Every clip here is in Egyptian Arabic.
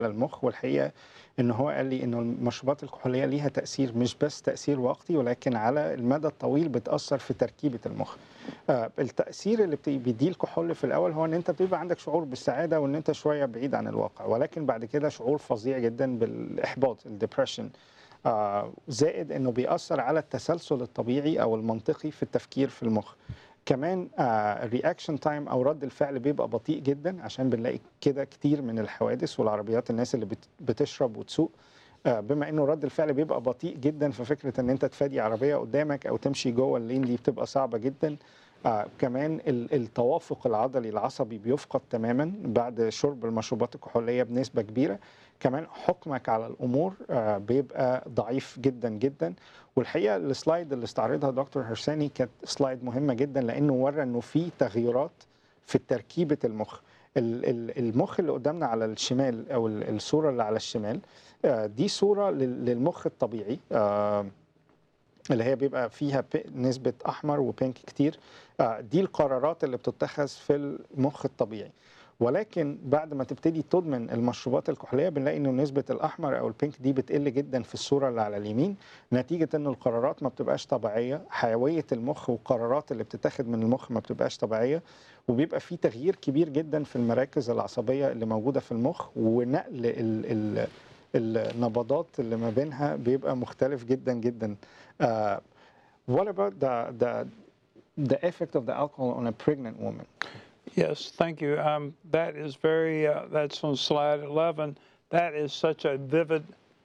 المخ والحقيقه ان هو قال لي انه المشروبات الكحوليه ليها تاثير مش بس تاثير وقتي ولكن على المدى الطويل بتاثر في تركيبه المخ. آه، التاثير اللي بت- بيديه الكحول في الاول هو ان انت بيبقى عندك شعور بالسعاده وان انت شويه بعيد عن الواقع ولكن بعد كده شعور فظيع جدا بالاحباط الدبريشن آه، زائد انه بيأثر على التسلسل الطبيعي او المنطقي في التفكير في المخ. كمان الرياكشن تايم او رد الفعل بيبقى بطيء جدا عشان بنلاقي كده كتير من الحوادث والعربيات الناس اللي بت- بتشرب وتسوق آه، بما انه رد الفعل بيبقى بطيء جدا ففكره ان انت تفادي عربيه قدامك او تمشي جوه اللين دي بتبقى صعبه جدا آه كمان ال- التوافق العضلي العصبي بيفقد تماما بعد شرب المشروبات الكحوليه بنسبه كبيره كمان حكمك على الامور آه بيبقى ضعيف جدا جدا والحقيقه السلايد اللي استعرضها دكتور هرساني كانت سلايد مهمه جدا لانه ورى انه في تغيرات في تركيبه المخ ال- ال- المخ اللي قدامنا على الشمال او ال- الصوره اللي على الشمال آه، دي صوره لل- للمخ الطبيعي آه، اللي هي بيبقى فيها ب- نسبة أحمر وبينك كتير آه، دي القرارات اللي بتتخذ في المخ الطبيعي ولكن بعد ما تبتدي تدمن المشروبات الكحولية بنلاقي إنه نسبة الأحمر أو البينك دي بتقل جدا في الصورة اللي على اليمين نتيجة إن القرارات ما بتبقاش طبيعية حيوية المخ والقرارات اللي بتتاخد من المخ ما بتبقاش طبيعية وبيبقى في تغيير كبير جدا في المراكز العصبية اللي موجودة في المخ ونقل ال ال النبضات اللي ما بينها بيبقى مختلف جدا جدا Uh, what about the, the, the effect of the alcohol on a pregnant woman? Yes, thank you. Um, that is very, uh, that's on slide 11. That is such a vivid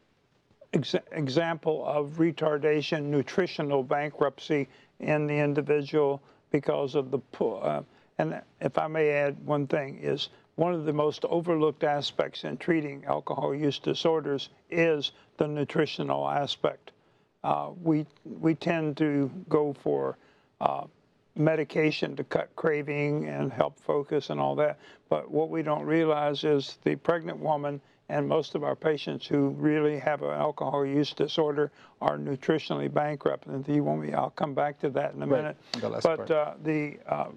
ex- example of retardation, nutritional bankruptcy in the individual because of the, po- uh, and if I may add one thing, is one of the most overlooked aspects in treating alcohol use disorders is the nutritional aspect. Uh, we, we tend to go for uh, medication to cut craving and help focus and all that. But what we don't realize is the pregnant woman and most of our patients who really have an alcohol use disorder are nutritionally bankrupt. And if you want me, I'll come back to that in a Right, minute. the last but part. uh, the uh,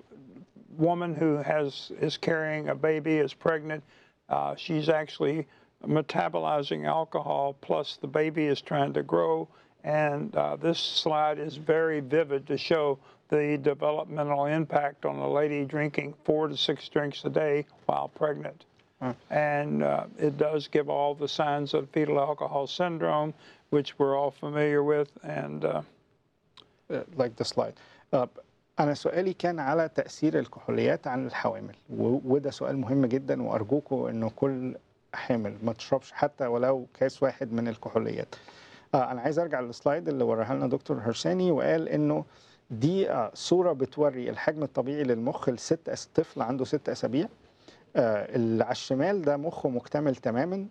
woman who has is carrying a baby is pregnant. Uh, she's actually metabolizing alcohol, plus the baby is trying to grow. And uh, this slide is very vivid to show the developmental impact on a lady drinking four to six drinks a day while pregnant. And uh, it does give all the signs of fetal alcohol syndrome, which we're all familiar with. And uh, Uh, like the slide. Uh, أنا سؤالي كان على تأثير الكحوليات عن الحوامل و- وده سؤال مهم جدا وأرجوكم إنه كل حامل ما تشربش حتى ولو كاس واحد من الكحوليات. آه أنا عايز أرجع للسلايد اللي وراها لنا دكتور هرساني وقال إنه دي آه صورة بتوري الحجم الطبيعي للمخ لست أس- طفل عنده ست أسابيع آه، اللي على الشمال ده مخه مكتمل تماما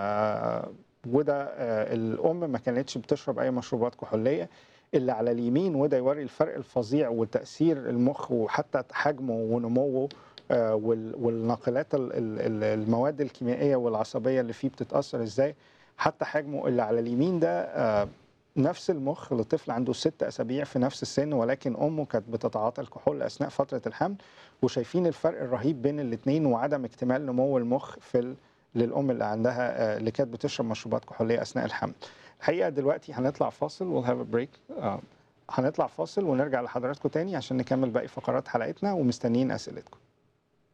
آه، وده آه، الام ما كانتش بتشرب اي مشروبات كحوليه اللي على اليمين وده يوري الفرق الفظيع وتاثير المخ وحتى حجمه ونموه آه، وال- والناقلات ال- ال- ال- المواد الكيميائيه والعصبيه اللي فيه بتتاثر ازاي حتى حجمه اللي على اليمين ده آه، نفس المخ لطفل عنده ست اسابيع في نفس السن ولكن امه كانت بتتعاطى الكحول اثناء فتره الحمل وشايفين الفرق الرهيب بين الاثنين وعدم اكتمال نمو المخ في ال... للام اللي عندها آه، اللي كانت بتشرب مشروبات كحوليه اثناء الحمل. الحقيقه دلوقتي هنطلع فاصل we'll have a break آه، هنطلع فاصل ونرجع لحضراتكم تاني عشان نكمل باقي فقرات حلقتنا ومستنيين اسئلتكم.